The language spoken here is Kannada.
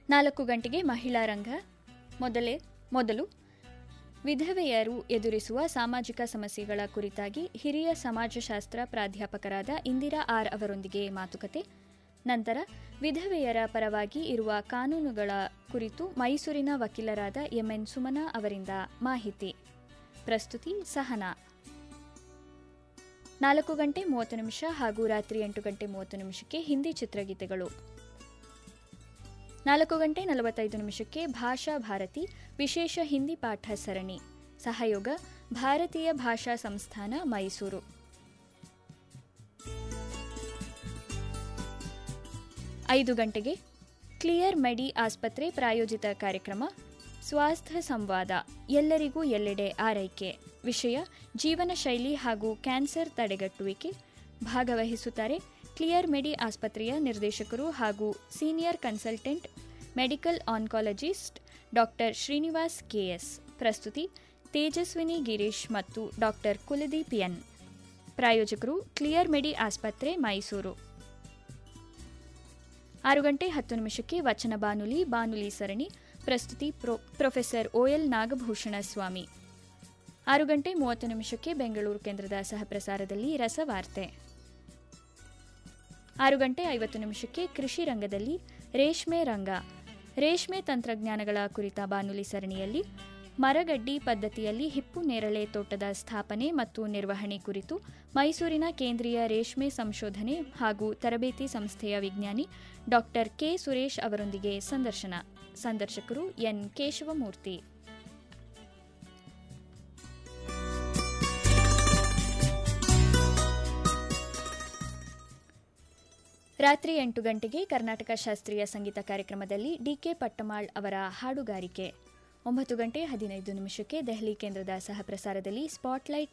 ನಾಲ್ಕು ಗಂಟೆಗೆ ಮಹಿಳಾ ರಂಗ ಮೊದಲೇ ಮೊದಲು ವಿಧವೆಯರು ಎದುರಿಸುವ ಸಾಮಾಜಿಕ ಸಮಸ್ಯೆಗಳ ಕುರಿತಾಗಿ ಹಿರಿಯ ಸಮಾಜಶಾಸ್ತ್ರ ಪ್ರಾಧ್ಯಾಪಕರಾದ ಇಂದಿರಾ ಆರ್ ಅವರೊಂದಿಗೆ ಮಾತುಕತೆ ನಂತರ ವಿಧವೆಯರ ಪರವಾಗಿ ಇರುವ ಕಾನೂನುಗಳ ಕುರಿತು ಮೈಸೂರಿನ ವಕೀಲರಾದ ಎಂಎನ್ ಸುಮನಾ ಅವರಿಂದ ಮಾಹಿತಿ ಪ್ರಸ್ತುತಿ ಸಹನಾ ನಾಲ್ಕು ಗಂಟೆ ಮೂವತ್ತು ನಿಮಿಷ ಹಾಗೂ ರಾತ್ರಿ ಎಂಟು ಗಂಟೆ ಮೂವತ್ತು ನಿಮಿಷಕ್ಕೆ ಹಿಂದಿ ಚಿತ್ರಗೀತೆಗಳು ನಾಲ್ಕು ಗಂಟೆ ನಲವತ್ತೈದು ನಿಮಿಷಕ್ಕೆ ಭಾಷಾ ಭಾರತಿ ವಿಶೇಷ ಹಿಂದಿ ಪಾಠ ಸರಣಿ ಸಹಯೋಗ ಭಾರತೀಯ ಭಾಷಾ ಸಂಸ್ಥಾನ ಮೈಸೂರು ಐದು ಗಂಟೆಗೆ ಕ್ಲಿಯರ್ ಮೆಡಿ ಆಸ್ಪತ್ರೆ ಪ್ರಾಯೋಜಿತ ಕಾರ್ಯಕ್ರಮ ಸ್ವಾಸ್ಥ್ಯ ಸಂವಾದ ಎಲ್ಲರಿಗೂ ಎಲ್ಲೆಡೆ ಆರೈಕೆ ವಿಷಯ ಜೀವನ ಶೈಲಿ ಹಾಗೂ ಕ್ಯಾನ್ಸರ್ ತಡೆಗಟ್ಟುವಿಕೆ ಭಾಗವಹಿಸುತ್ತಾರೆ ಕ್ಲಿಯರ್ ಮೆಡಿ ಆಸ್ಪತ್ರೆಯ ನಿರ್ದೇಶಕರು ಹಾಗೂ senior consultant medical oncologist doctor Srinivas KS ಪ್ರಸ್ತುತಿ ತೇಜಸ್ವಿನಿ ಗಿರೀಶ್ ಮತ್ತು ಡಾಕ್ಟರ್ ಕುಲದೀಪ್ ಎನ್ ಪ್ರಾಯೋಜಕರು ಕ್ಲಿಯರ್ ಮೆಡಿ ಆಸ್ಪತ್ರೆ ಮೈಸೂರು ಆರು ಗಂಟೆ ಹತ್ತು ನಿಮಿಷಕ್ಕೆ ವಚನ ಬಾನುಲಿ ಬಾನುಲಿ ಸರಣಿ ಪ್ರಸ್ತುತಿ pro professor OL Nagabhushana Swamy ಆರು ಗಂಟೆ ಮೂವತ್ತು ನಿಮಿಷಕ್ಕೆ ಬೆಂಗಳೂರು ಕೇಂದ್ರದ ಸಹಪ್ರಸಾರದಲ್ಲಿ ರಸವಾರ್ತೆ ಆರು ಗಂಟೆ ಐವತ್ತು ನಿಮಿಷಕ್ಕೆ ಕೃಷಿ ರಂಗದಲ್ಲಿ ರೇಷ್ಮೆ ರಂಗ ರೇಷ್ಮೆ ತಂತ್ರಜ್ಞಾನಗಳ ಕುರಿತ ಬಾನುಲಿ ಸರಣಿಯಲ್ಲಿ ಮರಗಡ್ಡಿ ಪದ್ಧತಿಯಲ್ಲಿ ಹಿಪ್ಪು ನೇರಳೆ ತೋಟದ ಸ್ಥಾಪನೆ ಮತ್ತು ನಿರ್ವಹಣೆ ಕುರಿತು ಮೈಸೂರಿನ ಕೇಂದ್ರೀಯ ರೇಷ್ಮೆ ಸಂಶೋಧನೆ ಹಾಗೂ ತರಬೇತಿ ಸಂಸ್ಥೆಯ ವಿಜ್ಞಾನಿ ಡಾಕ್ಟರ್ ಕೆ ಸುರೇಶ್ ಅವರೊಂದಿಗೆ ಸಂದರ್ಶನ ಸಂದರ್ಶಕರು ಎನ್ ಕೇಶವಮೂರ್ತಿ ರಾತ್ರಿ ಎಂಟು ಗಂಟೆಗೆ ಕರ್ನಾಟಕ ಶಾಸ್ತ್ರೀಯ ಸಂಗೀತ ಕಾರ್ಯಕ್ರಮದಲ್ಲಿ ಡಿಕೆ ಪಟ್ಟಮಾಳ್ ಅವರ ಹಾಡುಗಾರಿಕೆ ಒಂಬತ್ತು ಗಂಟೆ ಹದಿನೈದು ನಿಮಿಷಕ್ಕೆ ದೆಹಲಿ ಕೇಂದ್ರದ ಸಹ ಪ್ರಸಾರದಲ್ಲಿ ಸ್ಪಾಟ್ಲೈಟ್